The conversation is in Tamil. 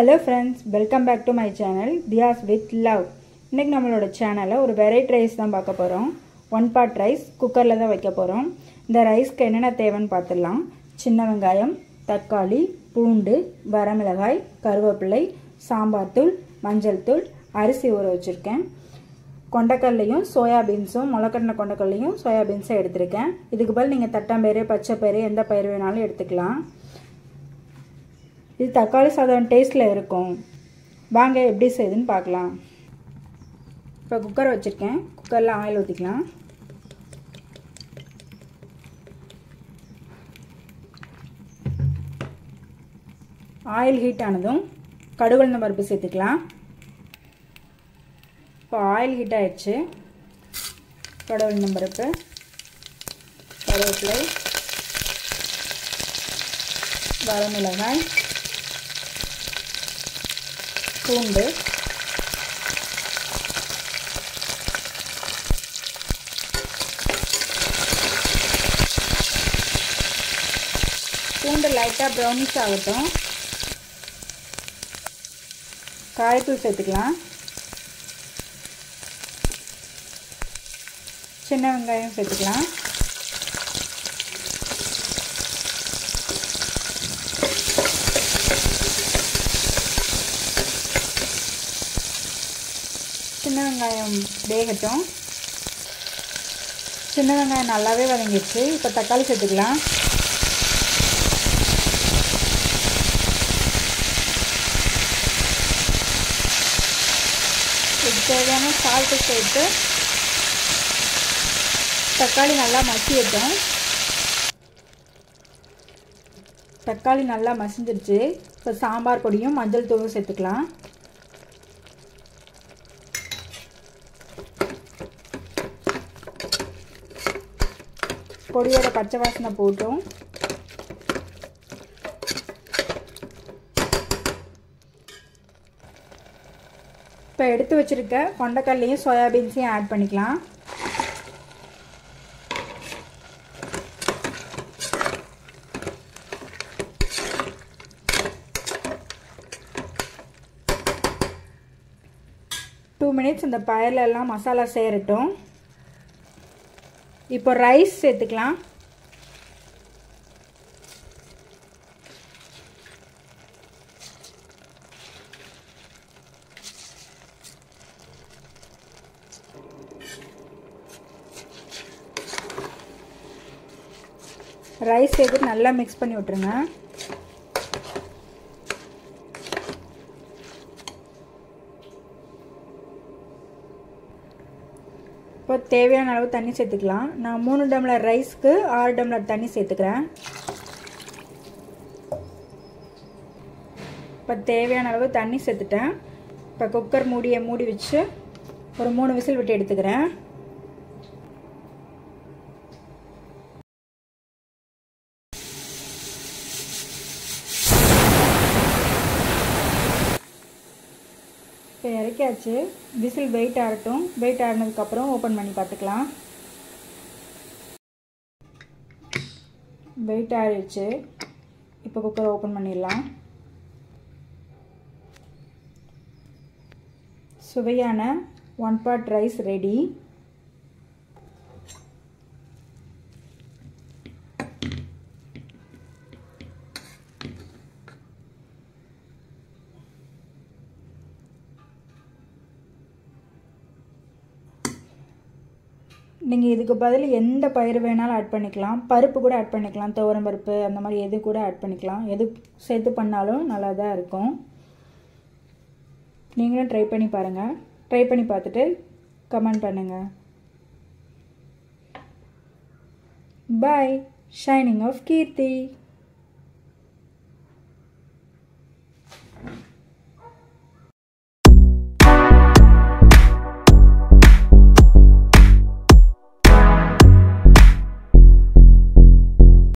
hello friends welcome back to my channel தியாஸ் வித் லவ் இன்றைக்கி நம்மளோட சேனலில் ஒரு வெரைட்டி ரைஸ் தான் பார்க்க போகிறோம் ஒன் பார்ட் ரைஸ் குக்கரில் தான் வைக்க போகிறோம் இந்த ரைஸ்க்கு என்னென்ன தேவைன்னு பார்த்துடலாம் சின்ன வெங்காயம் தக்காளி பூண்டு வரமிளகாய் கருவேப்பிலை சாம்பார் தூள் மஞ்சள் தூள் அரிசி ஊற வச்சுருக்கேன் கொண்டக்கல்லையும் சோயாபீன்ஸும் முளைக்கட்டின கொண்டக்கல்லையும் சோயாபீன்ஸும் எடுத்திருக்கேன் இதுக்கு பதில் நீங்கள் தட்டாம்பயிறு பச்சை பயிறு எந்த பயிர் வேணாலும் எடுத்துக்கலாம் இது தக்காளி சாதம் டேஸ்ட்டில் இருக்கும் வாங்க எப்படி செய்யுதுன்னு பார்க்கலாம் இப்போ குக்கர் வச்சுருக்கேன் குக்கரில் ஆயில் ஊற்றிக்கலாம் ஆயில் ஹீட் ஆனதும் கடுகுழுந்த பருப்பு சேர்த்துக்கலாம் இப்போ ஆயில் ஹீட் ஆயிடுச்சு கடுகுழுந்த பருப்பு கருவேப்பிலை வரமிளகாய் பூண்டு பூண்டு லைட்டாக ப்ரௌனிஷ் ஆகட்டும் காயத்தூள் சேர்த்துக்கலாம் சின்ன வெங்காயம் சேர்த்துக்கலாம் சின்ன வெங்காயம் வேகட்டும் சின்ன வெங்காயம் நல்லாவே வதங்கிடுச்சு இப்போ தக்காளி சேர்த்துக்கலாம் இதுக்கு தேவையான சால்ட்டு சேர்த்து தக்காளி நல்லா மசியட்டும் தக்காளி நல்லா மசிஞ்சிருச்சு இப்போ சாம்பார் பொடியும் மஞ்சள் தூளும் சேர்த்துக்கலாம் பொடியோட பச்சை வாசனை போட்டும் இப்போ எடுத்து வச்சுருக்க கொண்டக்கல்லையும் சோயாபீன்ஸையும் ஆட் பண்ணிக்கலாம் டூ மினிட்ஸ் இந்த பயலெல்லாம் மசாலா சேரட்டும் இப்போ ரைஸ் சேர்த்துக்கலாம் ரைஸ் சேர்த்து நல்லா மிக்ஸ் பண்ணி விட்ருங்க இப்போ தேவையான அளவு தண்ணி சேர்த்துக்கலாம் நான் மூணு டம்ளர் ரைஸ்க்கு ஆறு டம்ளர் தண்ணி சேர்த்துக்கிறேன் இப்போ தேவையான அளவு தண்ணி சேர்த்துட்டேன் இப்போ குக்கர் மூடியை மூடி வச்சு ஒரு மூணு விசில் விட்டு எடுத்துக்கிறேன் இப்போ இறக்கியாச்சு விசில் வெயிட் ஆகட்டும் வெயிட் ஆகினதுக்கப்புறம் ஓப்பன் பண்ணி பார்த்துக்கலாம் வெயிட் ஆகிடுச்சு இப்போ குக்கர் ஓப்பன் பண்ணிடலாம் சுவையான ஒன் பாட் ரைஸ் ரெடி நீங்கள் இதுக்கு பதில் எந்த பயிர் வேணாலும் ஆட் பண்ணிக்கலாம் பருப்பு கூட ஆட் பண்ணிக்கலாம் துவரம் பருப்பு அந்த மாதிரி எது கூட ஆட் பண்ணிக்கலாம் எது சேர்த்து பண்ணாலும் நல்லா தான் இருக்கும் நீங்களும் ட்ரை பண்ணி பாருங்கள் ட்ரை பண்ணி பார்த்துட்டு கமெண்ட் பண்ணுங்கள் பாய் ஷைனிங் ஆஃப் கீர்த்தி